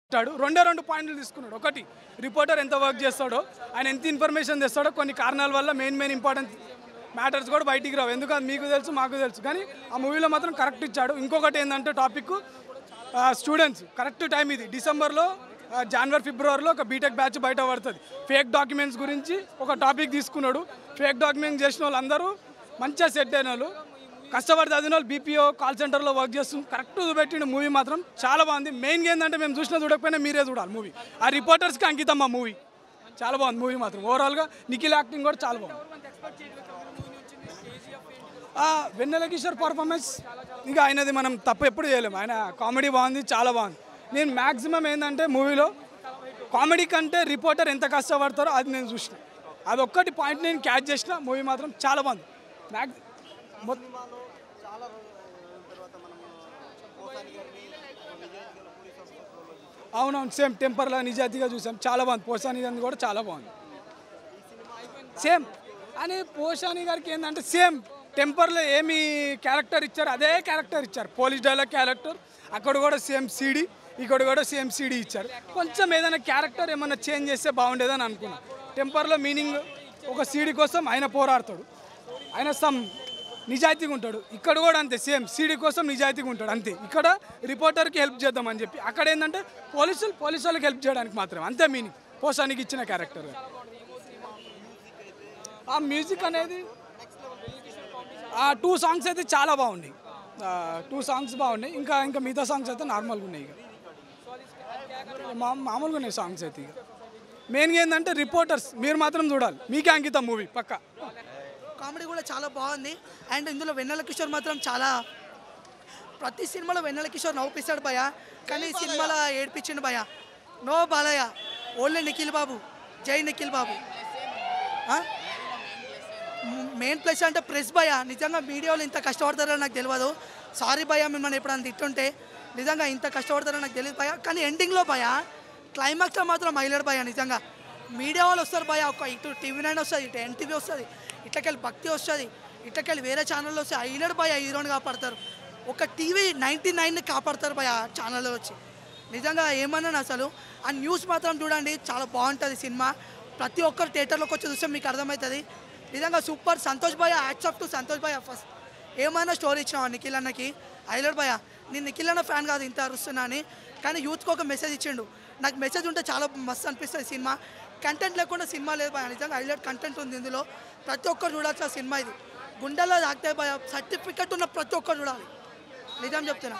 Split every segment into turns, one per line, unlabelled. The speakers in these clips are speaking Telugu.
ఇచ్చాడు రెండే రెండు పాయింట్లు తీసుకున్నాడు ఒకటి రిపోర్టర్ ఎంత వర్క్ చేస్తాడో ఆయన ఎంత ఇన్ఫర్మేషన్ తెస్తాడో కొన్ని కారణాల వల్ల మెయిన్ మెయిన్ ఇంపార్టెంట్ మ్యాటర్స్ కూడా బయటికి రావు ఎందుకంటే మీకు తెలుసు మాకు తెలుసు కానీ ఆ మూవీలో మాత్రం కరెక్ట్ ఇచ్చాడు ఇంకొకటి ఏంటంటే టాపిక్ స్టూడెంట్స్ కరెక్ట్ టైం ఇది డిసెంబర్లో ఆ, జనవరి ఫిబ్రవరిలో ఒక బీటెక్ బ్యాచ్ బయట పడుతుంది ఫేక్ డాక్యుమెంట్స్ గురించి ఒక టాపిక్ తీసుకున్నాడు ఫేక్ డాక్యుమెంట్ చేసిన వాళ్ళందరూ మంచిగా సెట్ అయిన వాళ్ళు కష్టపడి చదివిన వాళ్ళు బీపీఓ కాల్ సెంటర్లో వర్క్ చేస్తుంది కరెక్ట్ చూపెట్టిన మూవీ మాత్రం చాలా బాగుంది మెయిన్గా ఏంటంటే మేము చూసినా చూడకపోయినా మీరే చూడాలి మూవీ ఆ రిపోర్టర్స్కి అంకితం ఆ మూవీ చాలా బాగుంది మూవీ మాత్రం ఓవరాల్గా నిఖిల్ యాక్టింగ్ కూడా చాలా బాగుంది ఆ, వెన్నెల కిషోర్ పర్ఫార్మెన్స్ ఇంకా ఆయనది మనం తప్పు ఎప్పుడు చేయలేము ఆయన కామెడీ బాగుంది చాలా బాగుంది నేను మ్యాక్సిమం ఏంటంటే మూవీలో కామెడీ కంటే రిపోర్టర్ ఎంత కష్టపడతారో అది నేను చూసిన అది ఒక్కటి పాయింట్ నేను క్యాచ్ చేసిన మూవీ మాత్రం చాలా బాగుంది మ్యాక్స్ మొత్తం అవునవును సేమ్ టెంపర్లో నిజాయితీగా చూసాం చాలా బాగుంది పోసాని గారిది కూడా చాలా బాగుంది సేమ్ అని పోషాని గారికి ఏంటంటే సేమ్ టెంపర్లో ఏమి క్యారెక్టర్ ఇచ్చారు అదే క్యారెక్టర్ ఇచ్చారు పోలీస్ డైలాగ్ క్యారెక్టర్ అక్కడ కూడా సేమ్ సీడీ ఇక్కడ కూడా సేమ్ సీడీ ఇచ్చారు కొంచెం ఏదైనా క్యారెక్టర్ ఏమైనా చేంజ్ చేస్తే బాగుండేదని అనుకున్నా టెంపర్లో మీనింగ్ ఒక సీడీ కోసం ఆయన పోరాడతాడు ఆయన సమ్ నిజాయితీగా ఉంటాడు ఇక్కడ కూడా అంతే సేమ్ సీడీ కోసం నిజాయితీగా ఉంటాడు అంతే ఇక్కడ రిపోర్టర్కి హెల్ప్ చేద్దామని చెప్పి అక్కడ ఏంటంటే పోలీసులు పోలీసు వాళ్ళకి హెల్ప్ చేయడానికి మాత్రమే అంతే మీనింగ్ పోషానికి ఇచ్చిన క్యారెక్టర్ ఆ మ్యూజిక్ అనేది ఆ టూ సాంగ్స్ అయితే చాలా బాగున్నాయి టూ సాంగ్స్ బాగున్నాయి ఇంకా ఇంకా మిగతా సాంగ్స్ అయితే నార్మల్గా ఉన్నాయి ఇక మా మామూలుగా ఉన్నాయి సాంగ్స్ అయితే ఇక మెయిన్గా ఏంటంటే రిపోర్టర్స్ మీరు మాత్రం చూడాలి మీకే అంకితం మూవీ పక్క
కామెడీ కూడా చాలా బాగుంది అండ్ ఇందులో వెన్నెల కిషోర్ మాత్రం చాలా ప్రతి సినిమాలో వెన్నెల కిషోర్ నవ్వుపిస్తాడు భయ కానీ ఈ సినిమాలో ఏడ్పించిండు భయ నో బాలయ్య ఓన్లీ నిఖిల్ బాబు జై నిఖిల్ బాబు మెయిన్ ప్లేస్ అంటే ప్రెస్ భయ నిజంగా మీడియాలో ఇంత కష్టపడతారో నాకు తెలియదు సారీ భయ మిమ్మల్ని ఎప్పుడైనా తిట్టుంటే నిజంగా ఇంత కష్టపడతారో నాకు తెలియదు భయ కానీ ఎండింగ్లో భయ క్లైమాక్స్లో మాత్రం హైలైట్ భయ నిజంగా మీడియా వాళ్ళు వస్తారు భయ ఒక ఇటు టీవీ నైన్ వస్తుంది ఇటు ఎన్టీవీ వస్తుంది ఇట్లకెళ్ళి భక్తి వస్తుంది ఇట్లకెళ్ళి వేరే ఛానల్లో వస్తే హైలైట్ భయ హీరోని కాపాడతారు ఒక టీవీ నైంటీ నైన్ని కాపాడతారు భయ ఛానల్లో వచ్చి నిజంగా ఏమన్నాను అసలు ఆ న్యూస్ మాత్రం చూడండి చాలా బాగుంటుంది సినిమా ప్రతి ఒక్కరు థియేటర్లోకి వచ్చి చూస్తే మీకు అర్థమవుతుంది నిజంగా సూపర్ సంతోష్ భయ యాక్సెప్ట్ టు సంతోష్ భయ ఫస్ట్ ఏమైనా స్టోరీ ఇచ్చినావా నిఖిల్ అన్నకి హైలైట్ భయ నేను నిఖిల్ అన్న ఫ్యాన్ కాదు ఇంత అరుస్తున్నా అని కానీ యూత్కి ఒక మెసేజ్ ఇచ్చిండు నాకు మెసేజ్ ఉంటే చాలా మస్తు అనిపిస్తుంది సినిమా కంటెంట్ లేకుండా సినిమా లేదు భయ నిజంగా హైలైట్ కంటెంట్ ఉంది ఇందులో ప్రతి ఒక్కరు చూడాల్సిన సినిమా ఇది గుండెల్లో తాకితే భయ సర్టిఫికెట్ ఉన్న ప్రతి ఒక్కరు చూడాలి నిజం చెప్తున్నా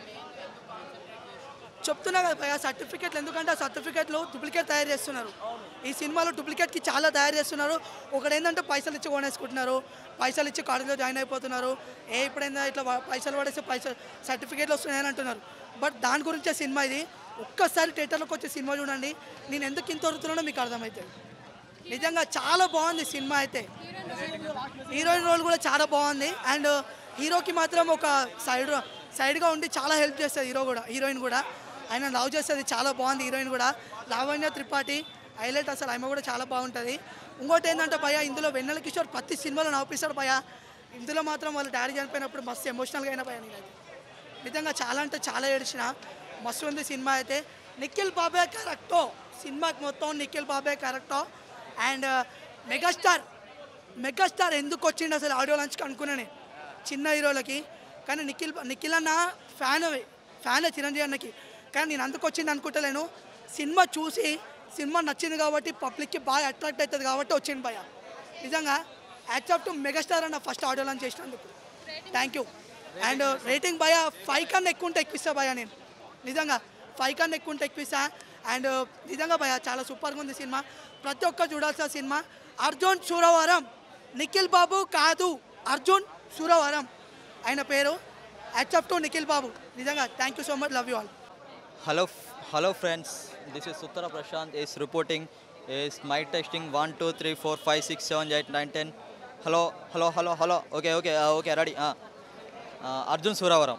చెప్తున్నా కదా భయ సర్టిఫికెట్లు ఎందుకంటే ఆ సర్టిఫికెట్లు డూప్లికేట్ తయారు చేస్తున్నారు ఈ సినిమాలో డూప్లికేట్కి చాలా తయారు చేస్తున్నారు ఒకటి ఏంటంటే పైసలు ఇచ్చి కొనేసుకుంటున్నారు పైసలు ఇచ్చి కాలేజీలో జాయిన్ అయిపోతున్నారు ఏ ఇప్పుడైనా ఇట్లా వా- పైసలు పడేస్తే పైసలు సర్టిఫికేట్లు వస్తున్నాయని అంటున్నారు బట్ దాని గురించే సినిమా ఇది ఒక్కసారి థియేటర్లోకి వచ్చే సినిమా చూడండి నేను ఎందుకు ఇంత వరుతున్నానో మీకు అర్థమవుతుంది నిజంగా చాలా బాగుంది సినిమా అయితే హీరోయిన్ రోల్ కూడా చాలా బాగుంది అండ్ హీరోకి మాత్రం ఒక సైడ్ సైడ్గా ఉండి చాలా హెల్ప్ చేస్తుంది హీరో కూడా హీరోయిన్ కూడా ఆయన లవ్ చేస్తుంది చాలా బాగుంది హీరోయిన్ కూడా లావణ్య త్రిపాఠి హైలైట్ అసలు ఆమె కూడా చాలా బాగుంటుంది ఇంకోటి ఏంటంటే భయ ఇందులో వెన్నెల కిషోర్ ప్రతి సినిమాలో నవ్విస్తాడు భయ ఇందులో మాత్రం వాళ్ళ డాడీ చనిపోయినప్పుడు మస్తు ఎమోషనల్గా అయిన భయ నేనైతే నిజంగా చాలా అంటే చాలా ఏడిచిన మస్తు ఉంది సినిమా అయితే నిఖిల్ బాబే కరెక్టో సినిమాకి మొత్తం నిఖిల్ బాబే కరెక్టో అండ్ మెగాస్టార్ మెగాస్టార్ ఎందుకు వచ్చిండు అసలు ఆడియో లంచ్కి అనుకున్నానే చిన్న హీరోలకి కానీ నిఖిల్ నిఖిల్ అన్న ఫ్యాన్ ఫ్యాన్ చిరంజీవి అన్నకి కానీ నేను అందుకు వచ్చింది అనుకుంటలేను సినిమా చూసి సినిమా నచ్చింది కాబట్టి పబ్లిక్కి బాగా అట్రాక్ట్ అవుతుంది కాబట్టి వచ్చింది భయ నిజంగా యాక్సెప్ట్ మెగాస్టార్ అన్న ఫస్ట్ ఆడియో లాంచ్ చేసినందుకు థ్యాంక్ యూ అండ్ రేటింగ్ భయ ఫైవ్ కన్నా ఎక్కువ ఉంటే ఎక్కువ ఇస్తా భయ నేను నిజంగా ఫైవ్ కన్నా ఎక్కువ ఉంటే ఎక్కువ ఇస్తా అండ్ నిజంగా భయ చాలా సూపర్గా ఉంది సినిమా ప్రతి ఒక్కరు చూడాల్సిన సినిమా అర్జున్ సూరవరం నిఖిల్ బాబు కాదు అర్జున్ సూరవరం ఆయన పేరు యాక్సెప్ట్ టు నిఖిల్ బాబు నిజంగా thank you so much love you all
Hello, f- hello friends. This is Suttara Prashant is reporting. Is my testing one two three four five six seven eight nine ten. Hello, hello, hello, hello. Okay, okay, uh, okay, ready. Uh, uh, Arjun Suravaram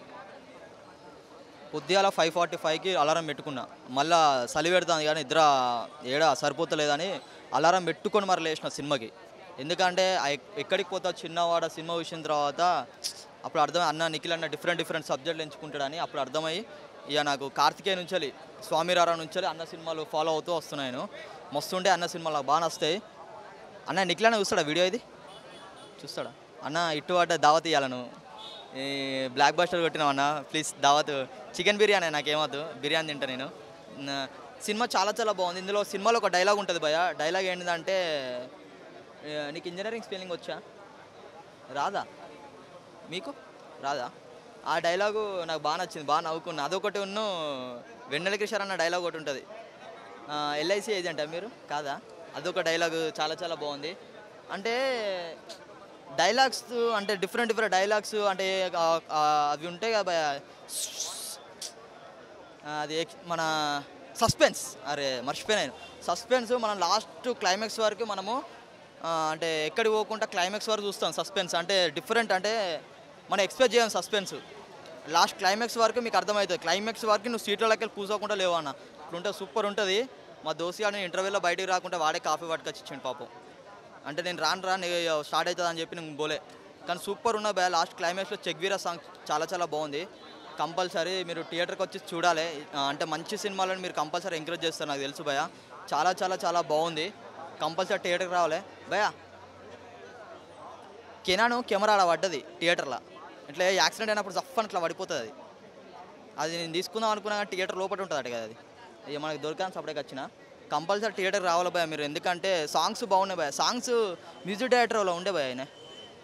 పొద్దుగాల ఫైవ్ ఫార్టీ ఫైవ్కి అలారం పెట్టుకున్నా మళ్ళా చలి పెడుతుంది కానీ నిద్ర ఏడ సరిపోతలేదని అలారం పెట్టుకొని మరి లేచిన సినిమాకి ఎందుకంటే ఆ ఎక్- ఎక్కడికి పోతా చిన్నవాడ సినిమా చూసిన తర్వాత అప్పుడు అర్థమై అన్న నిఖిల్ అన్న డిఫరెంట్ డిఫరెంట్ సబ్జెక్టులు ఎంచుకుంటాడని అప్పుడు అర్థమై ఇక నాకు కార్తికేయ నుంచి స్వామిరారా నుంచి అన్న సినిమాలు ఫాలో అవుతూ వస్తున్నాను మస్తుండే అన్న సినిమాలు నాకు బాగా నస్తాయి అన్న నిఖిలానే చూస్తాడా వీడియో ఇది చూస్తాడా అన్న ఇటు అడ్డ దావత్ ఇవ్వాలను ఈ బ్లాక్ బస్టర్ కొట్టినాం అన్న ప్లీజ్ దావత్ చికెన్ బిర్యానీ నాకేమద్దు బిర్యానీ తింటా నేను నా- సినిమా చాలా చాలా బాగుంది ఇందులో సినిమాలో ఒక డైలాగ్ ఉంటుంది భయ డైలాగ్ ఏంటిదంటే ఏ, నీకు ఇంజనీరింగ్ స్పెల్లింగ్ వచ్చా రాదా మీకు రాదా ఆ డైలాగు నాకు బాగా నచ్చింది బాగా నవ్వుకున్నా అదొకటి ఉన్న వెన్నెల కిషోర్ అన్న డైలాగ్ ఒకటి ఉంటుంది ఎల్ఐసి ఏజెంటా మీరు కాదా అదొక డైలాగ్ చాలా చాలా బాగుంది అంటే డైలాగ్స్ అంటే డిఫరెంట్ డిఫరెంట్ డైలాగ్స్ అంటే ఆ, ఆ, అవి ఉంటాయి కదా భయ అది ఎక్- మన సస్పెన్స్ అరే మర్చిపోయినాను సస్పెన్స్ మనం లాస్ట్ క్లైమాక్స్ వరకు మనము ఆ, అంటే ఎక్కడికి పోకుండా క్లైమాక్స్ వరకు చూస్తాం సస్పెన్స్ అంటే డిఫరెంట్ అంటే మనం ఎక్స్పెక్ట్ చేయం సస్పెన్స్ లాస్ట్ క్లైమాక్స్ వరకు మీకు అర్థమవుతుంది క్లైమాక్స్ వరకు నువ్వు సీట్లకి వెళ్ళి కూర్చోకుండా లేవు అన్న ఇట్లుంటే సూపర్ ఉంటుంది మా దోసి గారిని ఇంటర్వ్యూలో బయటికి రాకుండా వాడే కాఫీ పట్టుకొచ్చి ఇచ్చిండు పాపం అంటే నేను రాను రాను స్టార్ట్ అవుతుంది అని చెప్పి నేను బోలే కానీ సూపర్ ఉన్న బ్యా లాస్ట్ క్లైమాక్స్లో చెక్వీరా సాంగ్ చాలా చాలా బాగుంది కంపల్సరీ మీరు థియేటర్కి వచ్చి చూడాలి ఆ, అంటే మంచి సినిమాలను మీరు కంపల్సరీ ఎంకరేజ్ చేస్తారు నాకు తెలుసు భయ చాలా చాలా చాలా బాగుంది కంపల్సరీ థియేటర్కి రావాలి భయ కెనాను కెమెరా అలా పడ్డది థియేటర్లో ఇట్లా యాక్సిడెంట్ అయినప్పుడు జఫ్ అని ఇట్లా పడిపోతుంది అది అది నేను తీసుకుందాం అనుకున్నా కానీ థియేటర్ లోపల ఉంటుంది అట కదా అది ఇక మనకి దొరకాను సపరేట్గా వచ్చిన కంపల్సరీ థియేటర్ రావాలి భయ మీరు ఎందుకంటే సాంగ్స్ బాగున్నాయి భయ సాంగ్స్ మ్యూజిక్ డైరెక్టర్లో ఉండే భయ ఆయన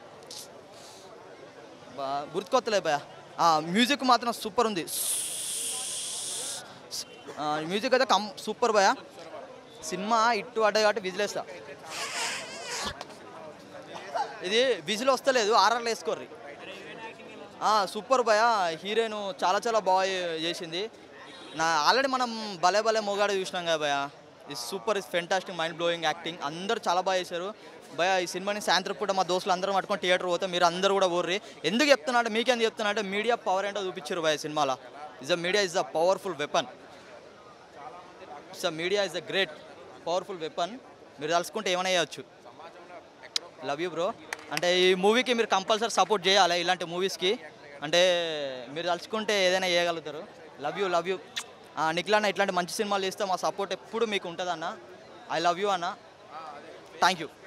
బా గుర్తుకొత్తలే భయ మ్యూజిక్ మాత్రం సూపర్ ఉంది మ్యూజిక్ అయితే కం సూపర్ భయ సినిమా ఇట్టు అడ్డ కాబట్టి విజిలేస్తా ఇది విజిల్ వస్తలేదు ఆర్ఆర్లు వేసుకోర్రి ఆ, సూపర్ భయ హీరోయిన్ చాలా చాలా బాగా చేసింది నా ఆల్రెడీ మనం భలే భలే మొగాడు చూసినాం కదా భయ is super is fantastic mind blowing acting అందరూ చాలా బాగా చేశారు భయ ఈ సినిమాని సాయంత్రం పూట మా దోస్తులు అందరం పట్టుకొని థియేటర్ పోతే మీరు అందరూ కూడా ఊర్రి ఎందుకు చెప్తున్నా మీకేం చెప్తున్నా అంటే మీడియా పవర్ ఏంటో చూపించారు భయ సినిమాలో is the media is the powerful weapon it's the media is the great powerful weapon మీరు తలుచుకుంటే ఏమైనా చేయొచ్చు లవ్ యూ బ్రో అంటే ఈ మూవీకి మీరు కంపల్సరీ సపోర్ట్ చేయాలి ఇలాంటి మూవీస్కి అంటే మీరు తలుచుకుంటే ఏదైనా చేయగలుగుతారు love you love you Nikhil అన్న ఇట్లాంటి మంచి సినిమాలు చేస్తే మా సపోర్ట్ ఎప్పుడు మీకు ఉంటుంది అన్న ఐ లవ్ యూ అన్న థ్యాంక్ యూ